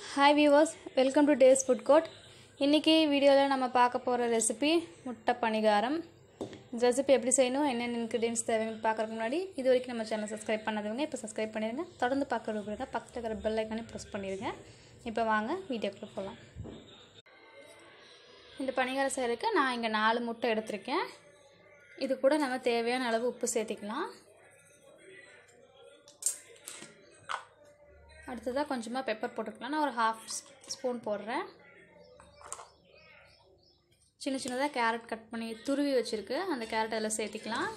hi viewers welcome to days food court இன்றைக்கி வீடியோவில் நம்ம பார்க்க போகிற ரெசிபி முட்டை பணிகாரம் இந்த ரெசிபி எப்படி செய்யணும் என்னென்ன இன்க்ரீடியன்ஸ் தேவைன்னு பார்க்குறதுக்கு முன்னாடி இது வரைக்கும் நம்ம சேனல் சப்ஸ்கிரைப் பண்ணாதவங்க இப்போ சப்ஸ்கிரைப் பண்ணிடுங்க தொடர்ந்து பார்க்குறவங்க பக்கத்தில் இருக்கிற பெல் ஐக்கானே ப்ரெஸ் பண்ணிடுங்க இப்போ வாங்க வீடியோக்குள்ளே போகலாம் இந்த பணிகாரம் செய்கிறதுக்கு நான் இங்கே நாலு முட்டை எடுத்திருக்கேன் இது கூட நம்ம தேவையான அளவு உப்பு சேர்த்திக்கலாம் அடுத்ததாக கொஞ்சமாக பெப்பர் போட்டுக்கலாம் நான் ஒரு ஹாஃப் ஸ்பூன் போடுறேன் சின்ன சின்னதாக கேரட் கட் பண்ணி துருவி வச்சுருக்கு அந்த கேரட் அதில் சேர்த்திக்கலாம்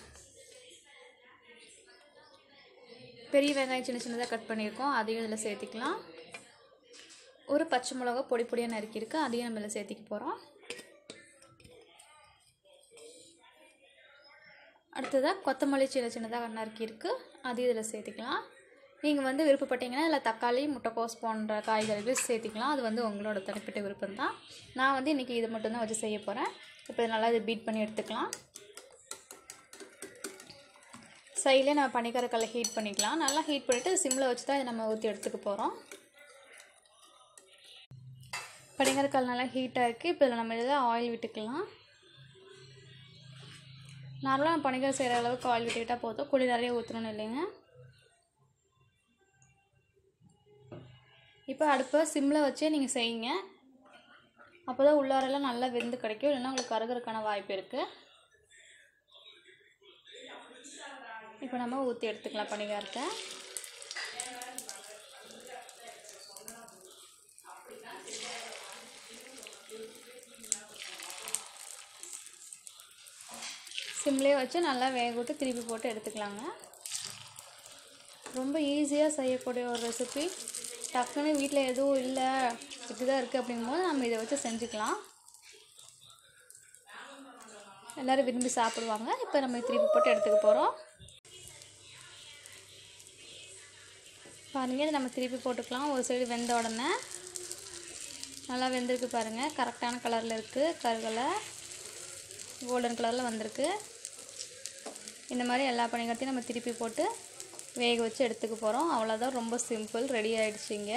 பெரிய வெங்காயம் சின்ன சின்னதாக கட் பண்ணியிருக்கோம் அதையும் இதில் சேர்த்திக்கலாம் ஒரு பச்சை மிளகா பொடி பொடியாக நறுக்கியிருக்கு அதையும் நம்ம இதில் சேர்த்திக்க போகிறோம் அடுத்ததாக கொத்தமல்லி சின்ன சின்னதாக நறுக்கியிருக்கு அதையும் இதில் சேர்த்திக்கலாம் நீங்கள் வந்து விருப்பப்பட்டீங்கன்னா இல்லை தக்காளி முட்டைக்கோஸ் போன்ற காய்கறிகள் சேர்த்திக்கலாம் அது வந்து உங்களோட தனிப்பட்ட விருப்பம் தான் நான் வந்து இன்றைக்கி இதை மட்டும்தான் வச்சு செய்ய போகிறேன் இப்போ இதை நல்லா இதை பீட் பண்ணி எடுத்துக்கலாம் சைடில் நம்ம பனிக்காரக்கல்லை ஹீட் பண்ணிக்கலாம் நல்லா ஹீட் பண்ணிவிட்டு சிம்மில் வச்சு தான் இதை நம்ம ஊற்றி எடுத்துக்க போகிறோம் பனிக்காரக்கல் நல்லா ஹீட்டாக இருக்குது இப்போ இதில் நம்ம இதில் ஆயில் விட்டுக்கலாம் நார்மலாக பனிக்கார செய்கிற அளவுக்கு ஆயில் விட்டுக்கிட்டால் போதும் குழி நிறைய ஊற்றணும்னு இல்லைங்க இப்போ அடுப்பை சிம்மில் வச்சே நீங்கள் செய்யுங்க அப்போ தான் உள்ளாரெல்லாம் நல்லா வெந்து கிடைக்கும் இல்லைன்னா உங்களுக்கு கருகிறதுக்கான வாய்ப்பு இருக்குது இப்போ நம்ம ஊற்றி எடுத்துக்கலாம் பணிகாரத்தை சிம்லேயே வச்சு நல்லா வேக விட்டு திருப்பி போட்டு எடுத்துக்கலாங்க ரொம்ப ஈஸியாக செய்யக்கூடிய ஒரு ரெசிபி டக்குன்னு வீட்டில் எதுவும் இல்லை இப்படி தான் இருக்குது அப்படிங்கும்போது நம்ம இதை வச்சு செஞ்சுக்கலாம் எல்லோரும் விரும்பி சாப்பிடுவாங்க இப்போ நம்ம திருப்பி போட்டு எடுத்துக்க போகிறோம் பாருங்கள் இதை நம்ம திருப்பி போட்டுக்கலாம் ஒரு சைடு வெந்த உடனே நல்லா வெந்திருக்கு பாருங்கள் கரெக்டான கலரில் இருக்குது கருகலை கோல்டன் கலரில் வந்திருக்கு இந்த மாதிரி எல்லா பணிகளையும் நம்ம திருப்பி போட்டு வேக வச்சு எடுத்துக்க போகிறோம் அவ்வளோதான் ரொம்ப சிம்பிள் ரெடி ஆகிடுச்சிங்க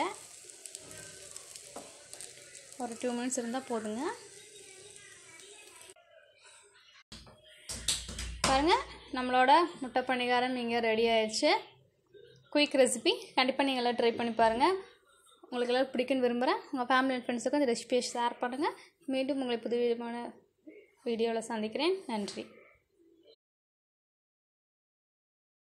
ஒரு டூ மினிட்ஸ் இருந்தால் போதுங்க பாருங்கள் நம்மளோட முட்டை பணிகாரம் இங்கே ரெடி ஆயிடுச்சு குயிக் ரெசிபி கண்டிப்பாக நீங்கள் எல்லாம் ட்ரை பண்ணி பாருங்கள் உங்களுக்கு எல்லாம் பிடிக்குன்னு விரும்புகிறேன் உங்கள் ஃபேமிலி அண்ட் ஃப்ரெண்ட்ஸுக்கும் இந்த ரெசிபியை ஷேர் பண்ணுங்கள் மீண்டும் உங்களை புது விதமான வீடியோவில் சந்திக்கிறேன் நன்றி